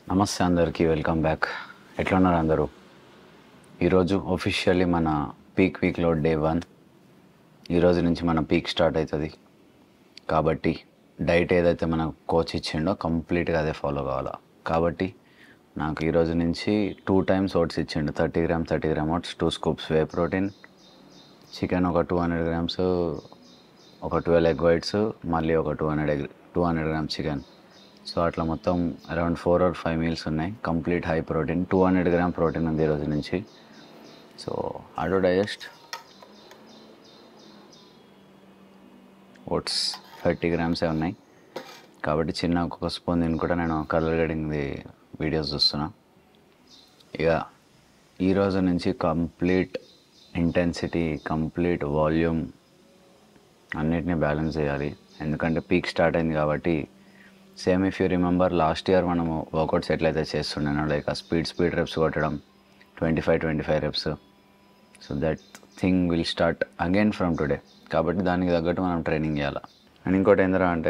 నమస్తే అందరికీ welcome back ఎట్లా ఉన్నారు అందరూ ఈరోజు ఒఫిషియల్లీ మన పీక్ వీక్లో డే వన్ ఈరోజు నుంచి మన పీక్ స్టార్ట్ అవుతుంది కాబట్టి డైట్ ఏదైతే మన కోచ్ ఇచ్చిండో కంప్లీట్గా అదే ఫాలో కావాలా కాబట్టి నాకు ఈరోజు నుంచి టూ టైమ్స్ ఓట్స్ ఇచ్చిండు thirty gram thirty gram oats two scoops whey protein chicken ఒక టూ హండ్రెడ్ గ్రామ్స్ ఒక ట్వెల్వ్ ఎగ్ వైట్స్ మళ్ళీ ఒక two hundred egg two hundred grams chicken so అట్లా మొత్తం around four or five meals ఉన్నాయి complete high protein two hundred gram protein ఉంది ఈరోజు నుంచి సో ఆడో డైజెస్ట్ ఓట్స్ థర్టీ గ్రామ్సే ఉన్నాయి కాబట్టి చిన్న ఒక్కొక్క స్పూన్ దీన్ని కూడా నేను కలర్ గడింగ్ది వీడియోస్ చూస్తున్నా ఇక ఈరోజు నుంచి కంప్లీట్ ఇంటెన్సిటీ కంప్లీట్ వాల్యూమ్ అన్నిటినీ బ్యాలెన్స్ చేయాలి ఎందుకంటే పీక్ స్టార్ట్ అయింది కాబట్టి same if you remember last year మనము వర్కౌట్స్ ఎట్లయితే చేస్తున్నానో లైక్ ఆ స్పీడ్ స్పీడ్ రెప్స్ కొట్టడం twenty five twenty five reps so that thing will start again from today కాబట్టి దానికి తగ్గట్టు మనం ట్రైనింగ్ చేయాలి అండ్ ఇంకోటి ఏందిరా అంటే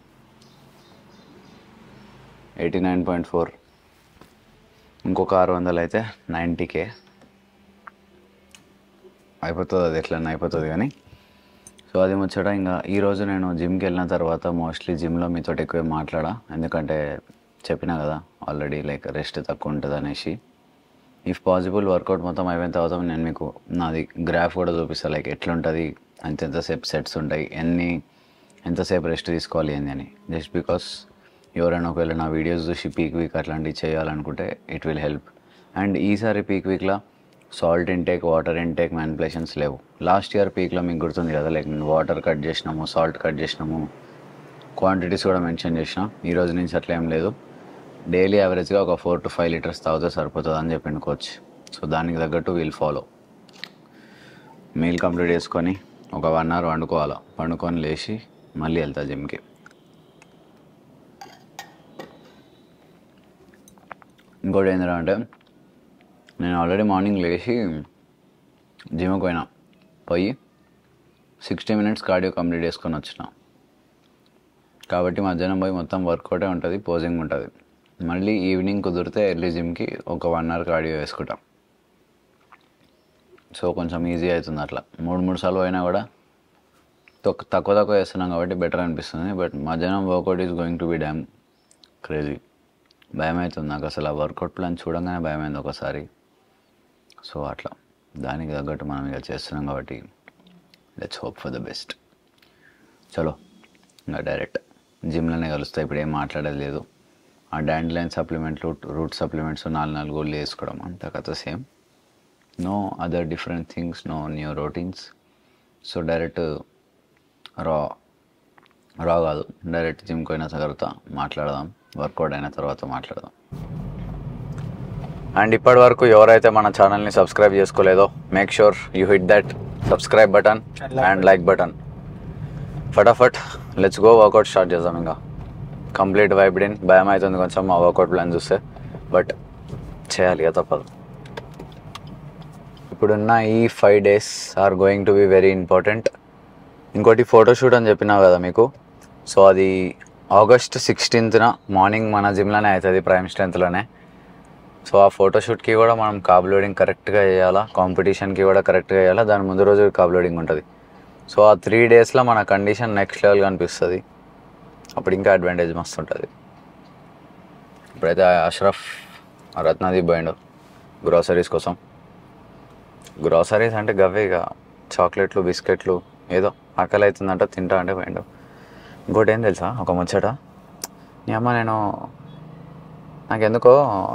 ఎయిటీ నైన్ పాయింట్ ఫోర్ ఇంకొక ఆరు వందలు అయితే నైంటీకే అయిపోతుంది అది ఎట్లన్నా అయిపోతుంది కానీ సో అది ముచ్చట ఇంకా ఈరోజు నేను జిమ్కి వెళ్ళిన తర్వాత మోస్ట్లీ జిమ్లో మీతో ఎక్కువ మాట్లాడా ఎందుకంటే చెప్పినా కదా ఆల్రెడీ లైక్ రెస్ట్ తక్కువ ఉంటుంది అనేసి ఇఫ్ పాసిబుల్ వర్కౌట్ మొత్తం అయిపోయిన తర్వాత నేను మీకు నాది గ్రాఫ్ కూడా చూపిస్తాను లైక్ ఎట్లుంటుంది అంత ఎంతసేపు సెట్స్ ఉంటాయి ఎన్ని ఎంతసేపు రెస్ట్ తీసుకోవాలి ఏంది అని జస్ట్ బికాస్ ఎవరైనా ఒకవేళ నా వీడియోస్ చూసి పీక్ వీక్ అట్లాంటివి చేయాలనుకుంటే ఇట్ విల్ హెల్ప్ అండ్ ఈసారి పీక్ వీక్లో salt intake water intake manipulations లేవు లాస్ట్ ఇయర్ పీక్లో మీకు గుర్తుంది కదా లైక్ నేను వాటర్ కట్ చేసినాము సాల్ట్ కట్ చేసినాము క్వాంటిటీస్ కూడా మెన్షన్ చేసిన ఈ రోజు నుంచి అట్లా ఏం లేదు డైలీ యావరేజ్గా ఒక ఫోర్ టు ఫైవ్ లీటర్స్ తాగితే సరిపోతుంది అని చెప్పిండు కోచ్ సో దానికి తగ్గట్టు వీల్ ఫాలో మీల్ కంప్లీట్ చేసుకొని ఒక వన్ అవర్ వండుకోవాలా వండుకొని లేచి మళ్ళీ వెళ్తా జిమ్కి ఇంకోటి ఏంటంటే అంటే నేను ఆల్రెడీ మార్నింగ్ లేచి జిమ్కి పోయినా పోయి సిక్స్టీ మినిట్స్ కార్డియో కంప్లీట్ చేసుకొని వచ్చిన కాబట్టి మధ్యాహ్నం పోయి మొత్తం వర్కౌటే ఉంటుంది పోజింగ్ ఉంటుంది మళ్ళీ ఈవినింగ్ కుదిరితే ఎర్లీ జిమ్కి ఒక వన్ అవర్ కార్డియో వేసుకుంటాం సో కొంచెం ఈజీ అవుతుంది అట్లా మూడు మూడు సార్లు పోయినా కూడా తొక్- తక్కువ తక్కువ వేస్తున్నాం కాబట్టి బెటర్ అనిపిస్తుంది బట్ మధ్యాహ్నం workout is going to be damn crazy భయం అవుతుంది నాకు అసలు ఆ వర్కౌట్ ప్లాన్ చూడంగానే భయం అయింది ఒకసారి సో అట్లా దానికి తగ్గట్టు మనం ఇక చేస్తున్నాం కాబట్టి let's hope for the best చలో ఇంకా డైరెక్ట్ జిమ్లోనే కలుస్తాయి ఇప్పుడు ఏం మాట్లాడేది లేదు ఆ డాండ్ లైన్ సప్లిమెంట్లు రూట్ సప్లిమెంట్స్ నాలుగు నాలుగు గోళ్ళు వేసుకోవడం అంత కథ same no other different things no new routines so direct రా రా కాదు డైరెక్ట్ జిమ్కి పోయిన తర్వాత మాట్లాడదాం వర్కౌట్ అయిన తర్వాత మాట్లాడదాం అండ్ ఇప్పటి వరకు ఎవరైతే మన ఛానల్ని సబ్స్క్రైబ్ చేసుకోలేదో make sure you hit that subscribe button and like button ఫటాఫట్ లెట్స్ గో వర్కౌట్ స్టార్ట్ చేద్దాం ఇంకా కంప్లీట్ వైబ్డిన్ భయం అవుతుంది కొంచెం మా వర్కౌట్ ప్లాన్ చూస్తే బట్ చేయాలి ఇక తప్పదు ఇప్పుడున్న ఈ five days are going to be very important ఇంకోటి ఫోటోషూట్ అని చెప్పినా కదా మీకు సో అది ఆగస్ట్ సిక్స్టీన్త్న మార్నింగ్ మన జిమ్లోనే అవుతుంది ప్రైమ్ స్ట్రెంత్లోనే సో ఆ ఫోటోషూట్కి కూడా మనం కాబ్ లోడింగ్ కరెక్ట్గా చేయాలా కాంపిటీషన్కి కూడా కరెక్ట్గా చేయాలా దాని ముందు రోజు కాబ్ లోడింగ్ ఉంటుంది సో ఆ త్రీ డేస్లో మన కండిషన్ నెక్స్ట్ లెవెల్ కనిపిస్తుంది అప్పుడు ఇంకా అడ్వాంటేజ్ మస్తు ఉంటుంది ఇప్పుడైతే అష్రఫ్ రత్నాదీప్ పోయిండు గ్రోసరీస్ కోసం గ్రోసరీస్ అంటే గవే ఇక చాక్లెట్లు బిస్కెట్లు ఏదో ఆకలి అవుతుందంట తింటా అంటే పోయిండు ఇంకోటి ఏం తెలుసా ఒక ముచ్చట నీ అమ్మ నేను నాకెందుకో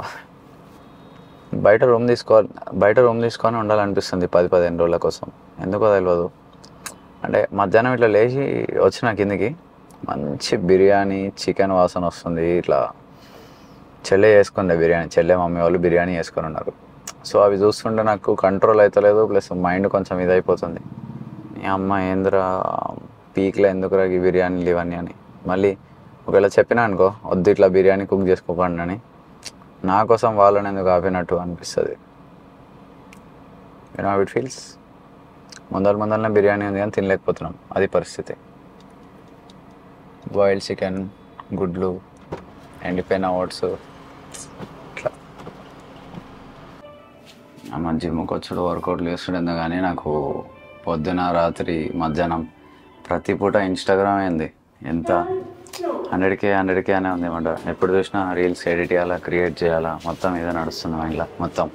బయట రూమ్ తీసుకోవాలి బయట రూమ్ తీసుకొని ఉండాలనిపిస్తుంది పది పదిహేను రోజుల కోసం ఎందుకో తెలియదు అంటే మధ్యాహ్నం ఇట్లా లేచి వచ్చిన కిందికి మంచి బిర్యానీ చికెన్ వాసన వస్తుంది ఇట్లా చెల్లె చేసుకుండే బిర్యానీ చెల్లె మమ్మీ వాళ్ళు బిర్యానీ చేసుకొని ఉన్నారు సో అవి చూస్తుంటే నాకు కంట్రోల్ అవుతలేదు ప్లస్ మైండ్ కొంచెం ఇదైపోతుంది ఈ అమ్మ ఏందిరా పీక్లో ఎందుకురా ఈ బిర్యానీలు ఇవన్నీ అని మళ్ళీ ఒకవేళ చెప్పినా అనుకో వద్దు ఇట్లా బిర్యానీ కుక్ చేసుకోకండి అని నా కోసం వాళ్ళని ఎందుకు ఆపినట్టు అనిపిస్తుంది యూనో ఇట్ ఫీల్స్ ముందర ముందరనే బిర్యానీ ఉంది కానీ తినలేకపోతున్నాం అది పరిస్థితి బాయిల్డ్ చికెన్ గుడ్లు ఎండిపోయిన ఓట్స్ ఇట్లా అమ్మ జిమ్కి వచ్చాడు వర్కౌట్లు చేస్తాడు కానీ నాకు పొద్దున రాత్రి మధ్యాహ్నం ప్రతి పూట ఇన్స్టాగ్రామ్ అయింది ఎంత హండ్రెడ్ కే హండ్రెడ్ కే అనే ఉంది ఏమంట ఎప్పుడు చూసినా రీల్స్ ఎడిట్ చేయాలా క్రియేట్ చేయాలా మొత్తం ఇదే నడుస్తుంది మైండ్లో మొత్తం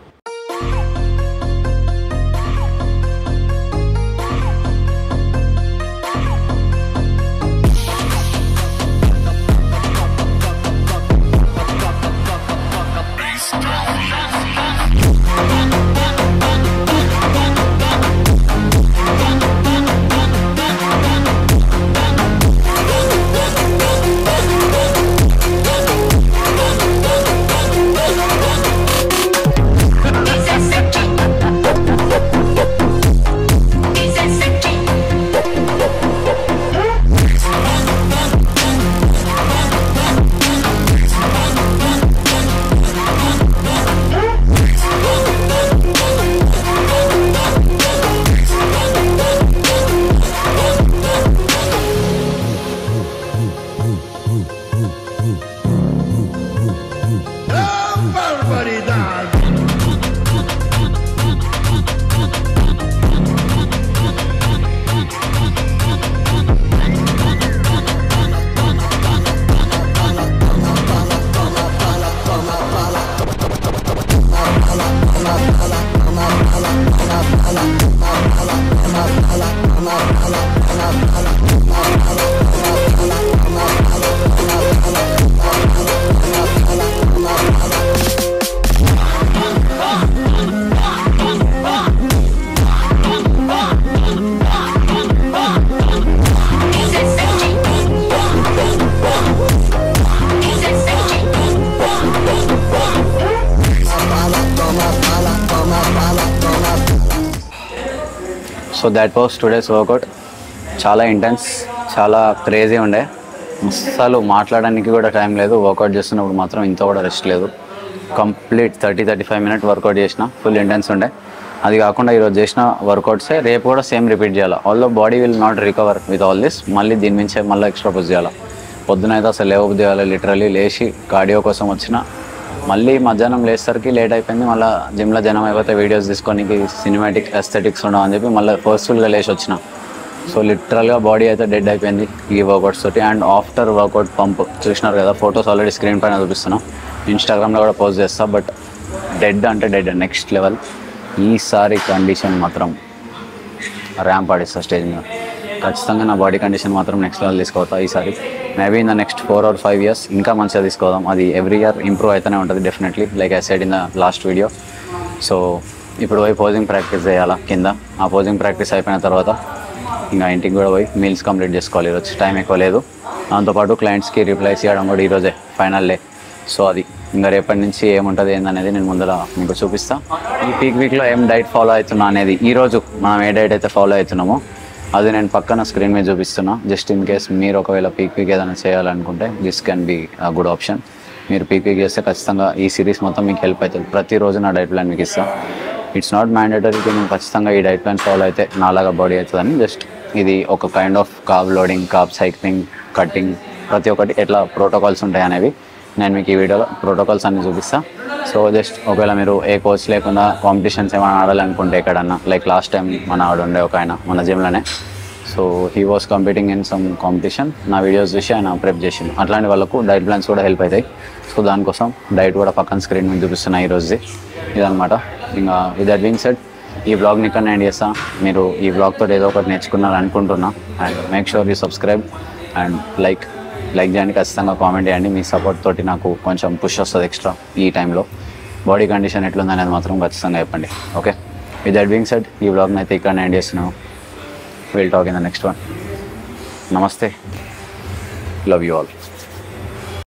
so that was today's workout చాలా ఇంటెన్స్ చాలా క్రేజీ ఉండే అస్సలు మాట్లాడడానికి కూడా టైం లేదు వర్కౌట్ చేస్తున్నప్పుడు మాత్రం ఇంత కూడా రెస్ట్ లేదు complete thirty thirty five minute workout చేసిన ఫుల్ ఇంటెన్స్ ఉండే అది కాకుండా ఈరోజు చేసిన వర్కౌట్సే రేపు కూడా సేమ్ రిపీట్ చేయాలి all the body will not recover with all this మళ్ళీ దీని మించే మళ్ళీ ఎక్స్ట్రా పుష్ చేయాలి పొద్దున అయితే అసలు లేవబుద్ధి చేయాలి లిటరలీ లేచి కార్డియో కోసం వచ్చిన మళ్ళీ మధ్యాహ్నం లేసరికి లేట్ అయిపోయింది మళ్ళీ జిమ్లో జనం అయిపోతే వీడియోస్ తీసుకొని సినిమాటిక్ ఎస్థెటిక్స్ ఉండవు అని చెప్పి మళ్ళీ ఫోర్స్ఫుల్గా లేచి వచ్చిన సో లిటరల్గా బాడీ అయితే డెడ్ అయిపోయింది ఈ వర్కౌట్స్ తోటి అండ్ ఆఫ్టర్ వర్కౌట్ పంప్ చూసినారు కదా ఫొటోస్ ఆల్రెడీ స్క్రీన్ పైన చూపిస్తున్నా ఇన్స్టాగ్రామ్లో కూడా పోస్ట్ చేస్తా బట్ డెడ్ అంటే డెడ్ నెక్స్ట్ లెవెల్ ఈసారి కండిషన్ మాత్రం ర్యాంప్ ఆడిస్తా స్టేజ్ మీద ఖచ్చితంగా నా బాడీ కండిషన్ మాత్రం నెక్స్ట్ లెవెల్ తీసుకోవతా ఈసారి maybe in the next four or five years ఇంకా మంచిగా తీసుకోదాం అది ఎవ్రీ ఇయర్ ఇంప్రూవ్ అవుతూనే ఉంటుంది definitely like I said in the last video so ఇప్పుడు పోయి పోజింగ్ ప్రాక్టీస్ చేయాలా కింద ఆ పోజింగ్ ప్రాక్టీస్ అయిపోయిన తర్వాత ఇంకా ఇంటికి కూడా పోయి మీల్స్ కంప్లీట్ చేసుకోవాలి ఈరోజు టైం ఎక్కువ లేదు దాంతోపాటు క్లయింట్స్కి రిప్లైస్ చేయడం కూడా ఈరోజే ఫైనల్ డే సో అది ఇంకా రేపటి నుంచి ఏముంటుంది ఏందనేది నేను ముందర మీకు చూపిస్తా ఈ పీక్ వీక్లో ఏం డైట్ ఫాలో అవుతున్నా అనేది ఈ రోజు మనం ఏ డైట్ అయితే ఫాలో అవుతున్నామో అది నేను పక్కన స్క్రీన్ మీద చూపిస్తున్నా జస్ట్ ఇన్ కేస్ మీరు ఒకవేళ పీక్ వీక్ ఏదైనా చేయాలనుకుంటే this can be good option మీరు పీక్ వీక్ చేస్తే ఖచ్చితంగా ఈ సిరీస్ మొత్తం మీకు హెల్ప్ అవుతుంది ప్రతిరోజు నా డైట్ ప్లాన్ మీకు ఇస్తాను ఇట్స్ నాట్ మ్యాండేటరీ నేను ఖచ్చితంగా ఈ డైట్ ప్లాన్ ఫాలో అయితే నాలాగా బాడీ అవుతుందని జస్ట్ ఇది ఒక kind of carb loading carb cycling cutting ప్రతి ఒక్కటి ఎట్లా ప్రోటోకాల్స్ ఉంటాయి అనేవి నేను మీకు ఈ వీడియోలో ప్రోటోకాల్స్ అన్ని చూపిస్తా సో జస్ట్ ఒకవేళ మీరు ఏ కోచ్ లేకుండా కాంపిటీషన్స్ ఏమైనా ఆడాలనుకుంటే ఎక్కడన్నా లైక్ లాస్ట్ టైం మన ఆవిడ ఉండే ఒక ఆయన మన జిమ్లోనే so he was competing in some competition నా వీడియోస్ చూసి ఆయన ప్రెప్ చేసిండు అట్లాంటి వాళ్ళకు డైట్ ప్లాన్స్ కూడా హెల్ప్ అవుతాయి సో దానికోసం డైట్ కూడా పక్కన స్క్రీన్ మీద చూపిస్తున్నా ఈ రోజుది ఇదనమాట ఇంకా విత్ దట్ బీయింగ్ సెడ్ ఈ బ్లాగ్ని ఇక్కడ ఎండ్ చేస్తా మీరు ఈ బ్లాగ్ తోటి ఏదో ఒకటి నేర్చుకున్నారు అనుకుంటున్నా and make sure you subscribe and like like చేయండి ఖచ్చితంగా కామెంట్ చేయండి మీ సపోర్ట్ తోటి నాకు కొంచెం పుష్ వస్తుంది ఎక్స్ట్రా ఈ టైంలో బాడీ కండిషన్ ఎట్లుంది అనేది మాత్రం ఖచ్చితంగా చెప్పండి okay with that being said ఈ బ్లాగ్ని అయితే ఇక్కడ ఎండ్ చేస్తున్నాను will talk in the next one నమస్తే లవ్ యూ ఆల్